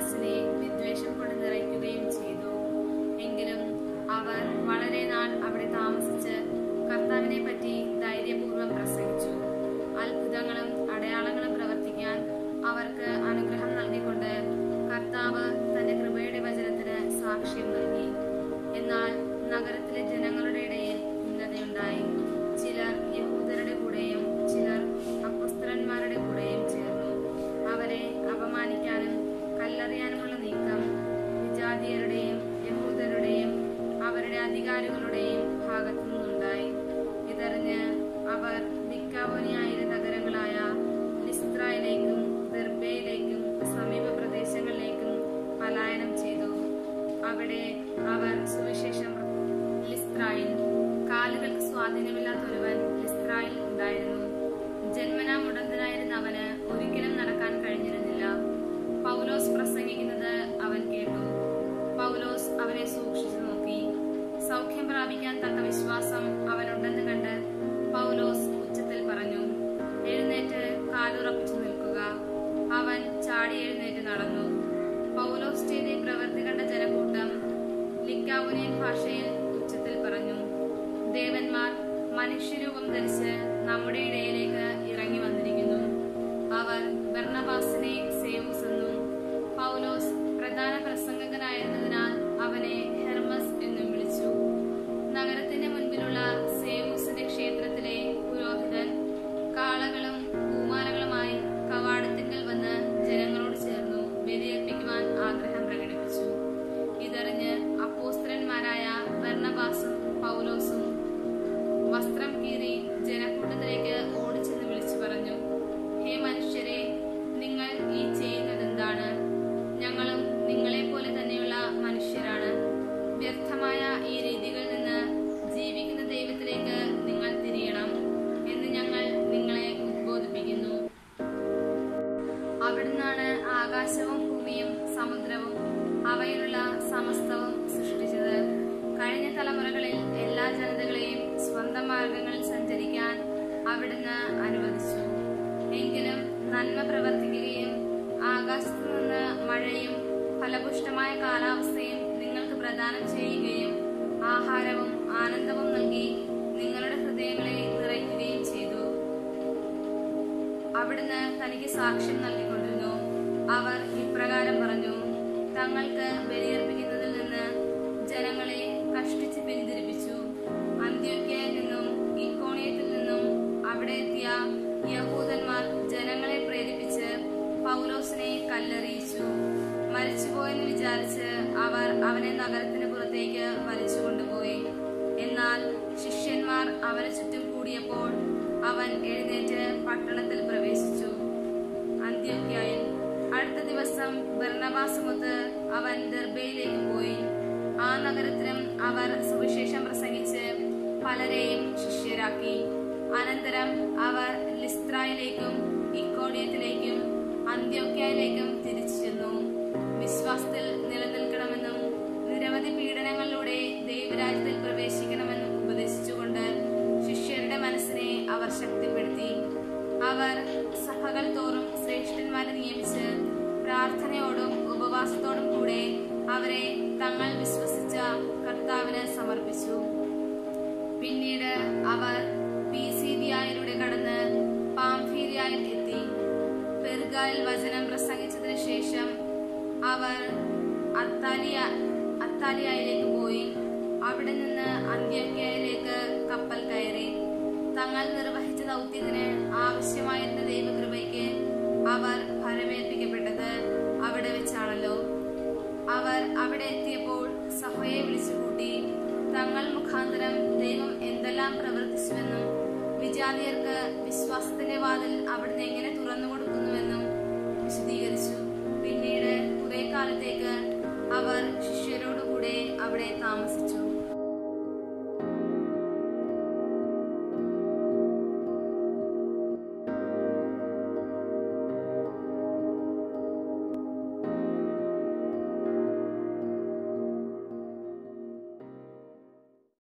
മനസ്സിനെ വിദ്വേഷം കൊണ്ട് നിറയ്ക്കുകയും ചെയ്തു എങ്കിലും അവർ വളരെ നാൾ അവിടെ താമസിച്ച് കർത്താവിനെ പറ്റി ധൈര്യപൂർവ്വം പ്രസംഗിച്ചു അത്ഭുതങ്ങളും അടയാളങ്ങളും പ്രവർത്തിക്കാൻ അവർക്ക് അനുഗ്രഹം നൽകിക്കൊണ്ട് കർത്താവ് തന്റെ കൃപയുടെ വചനത്തിന് സാക്ഷ്യം നൽകി എന്നാൽ നഗരത്തിലെ ജനങ്ങളുടെ ഇടയിൽ ഭിന്നതയുണ്ടായി ചിലർ യഹൂദരുടെ കൂടെയും ചിലർ അപ്പസ്തലന്മാരുടെ കൂടെയും ചേർന്നു അവരെ അപമാനിക്കാനും കല്ലെറിയാനുമുള്ള നീക്കം വിജാതീയരുടെയും യഹൂദരുടെയും അവരുടെ അധികാരികളുടെയും ഭാഗത്തു നിന്നുണ്ടായി ഇതറിഞ്ഞ് അവർ ലിക്കാവോനിയായ നഗരങ്ങളായ ലിസ്ത്രയിലേക്കും ദെർബയിലേക്കും സമീപ പ്രദേശങ്ങളിലേക്കും പലായനം ചെയ്തു അവിടെ അവർ സുവിശേഷം ലിസ്ത്രായിൽ കാലുകൾക്ക് സ്വാധീനമില്ലാത്ത ഒരുവൻ ലിസ്ത്രായിൽ ഉണ്ടായിരുന്നു ജന്മനാ മുടന്തനായിരുന്ന അവന് ഒരിക്കലും നടക്കാൻ കഴിഞ്ഞിരുന്നില്ല പൗലോസ് പ്രസംഗിക്കുന്നത് അവൻ കേട്ടു പൗലോസ് അവനെ സൂക്ഷിച്ചു നോക്കി സൗഖ്യം പ്രാപിക്കാൻ തക്ക വിശ്വാസം അവനുണ്ടെന്ന് കണ്ട് പൗലോസ് ഉച്ചത്തിൽ പറഞ്ഞു എഴുന്നേറ്റ് കാലുറപ്പിച്ചു നിൽക്കുക അവൻ ചാടി എഴുന്നേറ്റ് നടന്നു പൗലോസ് ചെയ്ത ഈ പ്രവൃത്തി കണ്ട ജനക്കൂട്ടം ലിക്കാവുനിയൻ ഭാഷയിൽ ഉച്ചത്തിൽ പറഞ്ഞു ദേവന്മാർ മനുഷ്യരൂപം ധരിച്ച് നമ്മുടെ ഇടയിലേക്ക് ഇറങ്ങി വന്നിരിക്കുന്നു അവർ ബർണബാസിനെ സേവൂസ് എന്നും പൗലോസ് പ്രധാന പ്രസംഗകനായിരുന്നതിനാൽ അവനെ ഹെർമസ് എന്നും വിളിച്ചു നഗരത്തിന്റെ മുൻപിലുള്ള സേവൂസിന്റെ ക്ഷേത്രത്തിലെ പുരോഹിതൻ കാളകളും പൂമാലകളുമായി കവാടത്തിങ്കൽ വന്ന് ജനങ്ങളോട് ചേർന്നു ബലിയർപ്പിക്കുവാൻ ആഗ്രഹം പ്രകടിപ്പിച്ചു ഇതറിഞ്ഞ് അപ്പോസ്തലന്മാരായ ബർണബാസും പൗലോസും വസ്ത്രം കീറി ജനക്കൂട്ടത്തിലേക്ക് ഓടിച്ചെന്ന് വിളിച്ചു പറഞ്ഞു ഹേ മനുഷ്യരെ നിങ്ങൾ ഈ ചെയ്യുന്നത് എന്താണ് ഞങ്ങളും നിങ്ങളെപ്പോലെ തന്നെയുള്ള മനുഷ്യരാണ് വ്യർത്ഥമായ ഈ രീതികളിൽ നിന്ന് ജീവിക്കുന്ന ദൈവത്തിലേക്ക് നിങ്ങൾ തിരിയണം എന്ന് ഞങ്ങൾ നിങ്ങളെ ഉദ്ബോധിപ്പിക്കുന്നു അവിടുന്നാണ് ആകാശവും ഭൂമിയും സമുദ്രവും അവയിലുള്ള സമസ്തവും സൃഷ്ടിച്ചത് കഴിഞ്ഞ തലമുറകളിൽ എല്ലാ ജനതകളെയും സ്വന്തം മാർഗങ്ങളിൽ സഞ്ചരിക്കാൻ അവിടുന്ന് അനുവദിച്ചു എങ്കിലും നന്മ പ്രവർത്തിക്കുകയും ആകാശത്തു നിന്ന് മഴയും ഫലപുഷ്ടമായ കാലാവസ്ഥയും നിങ്ങൾക്ക് പ്രദാനം ചെയ്യുകയും ആഹാരവും ആനന്ദവും നൽകി നിങ്ങളുടെ ഹൃദയങ്ങളെ നിറയ്ക്കുകയും ചെയ്തു അവിടുന്ന് തനിക്ക് സാക്ഷ്യം നൽകിക്കൊണ്ടിരുന്നു അവർ ഇപ്രകാരം പറഞ്ഞു തങ്ങൾക്ക് ബലിയർപ്പിക്കുന്നതിൽ നിന്ന് ജനങ്ങളെ കഷ്ടിച്ച് പിന്തിരിപ്പിച്ചു അന്ത്യോക്യയിൽ നിന്നും ഇക്കോണിയത്തിൽ നിന്നും അവിടെ എത്തിയ യഹൂദന്മാർ ജനങ്ങളെ പ്രേരിപ്പിച്ച് പൗലോസിനെ കല്ലെറിയിച്ചു മരിച്ചുപോയെന്ന് വിചാരിച്ച് അവർ അവനെ നഗരത്തിന് പുറത്തേക്ക് വലിച്ചു കൊണ്ടുപോയി എന്നാൽ ശിഷ്യന്മാർ അവന് ചുറ്റും കൂടിയപ്പോൾ അവൻ എഴുന്നേറ്റ് പട്ടണത്തിൽ പ്രവേശിച്ചു അന്ത്യോക്യായിൽ അടുത്ത ദിവസം ബർണബാസുമൊത്ത് അവൻ ദർബയിലേക്ക് പോയി ആ നഗരത്തിലും അവർ സുവിശേഷം പ്രസംഗിച്ച് പലരെയും ശിഷ്യരാക്കി അനന്തരം അവർ ലിസ്ത്രായിലേക്കും ഇക്കോണിയത്തിലേക്കും അന്ത്യോക്യയിലേക്കും തിരിച്ചു ചെന്നു വിശ്വാസത്തിൽ നിലനിൽക്കണമെന്നും നിരവധി പീഡനങ്ങളിലൂടെ ദൈവരാജ്യത്തിൽ പ്രവേശിക്കണമെന്നും ഉപദേശിച്ചുകൊണ്ട് ശിഷ്യരുടെ മനസ്സിനെ അവർ ശക്തിപ്പെടുത്തി അവർ സഭകൾ തോറും ശ്രേഷ്ഠന്മാരെ നിയമിച്ച് പ്രാർത്ഥനയോടും ഉപവാസത്തോടും കൂടെ അവരെ തങ്ങൾ വിശ്വസിച്ച കർത്താവിന് സമർപ്പിച്ചു പിന്നീട് അവർ പീസീദിയായിലൂടെ കടന്ന് പാംഫീരിയായിൽ എത്തി പെർഗായിൽ വചനം പ്രസംഗിച്ചതിന് ശേഷം അവർ അത്താലിയ അത്താലിയയിലേക്ക് പോയി അവിടെ നിന്ന് അന്ത്യോക്യയിലേക്ക് കപ്പൽ കയറി തങ്ങൾ നിർവഹിച്ച ദൗത്യത്തിന് ആവശ്യമായിരുന്ന ദൈവകൃപയ്ക്ക് അവർ ഫലമേൽപ്പിക്കപ്പെട്ടത് അവിടെ വെച്ചാണല്ലോ അവർ അവിടെ എത്തിയപ്പോൾ സഭയെ വിളിച്ചുകൂട്ടി തങ്ങൾ മുഖാന്തരം ദൈവം എന്തെല്ലാം പ്രവർത്തിച്ചുവെന്നും വിജാതിയർക്ക് വിശ്വാസത്തിന്റെ വാതിൽ അവിടുന്ന് എങ്ങനെ തുറന്നു കൊടുക്കുന്നുവെന്നും വിശദീകരിച്ചു പിന്നീട് കുറെ കാലത്തേക്ക് അവർ ശിഷ്യരോടുകൂടെ അവിടെ താമസിച്ചു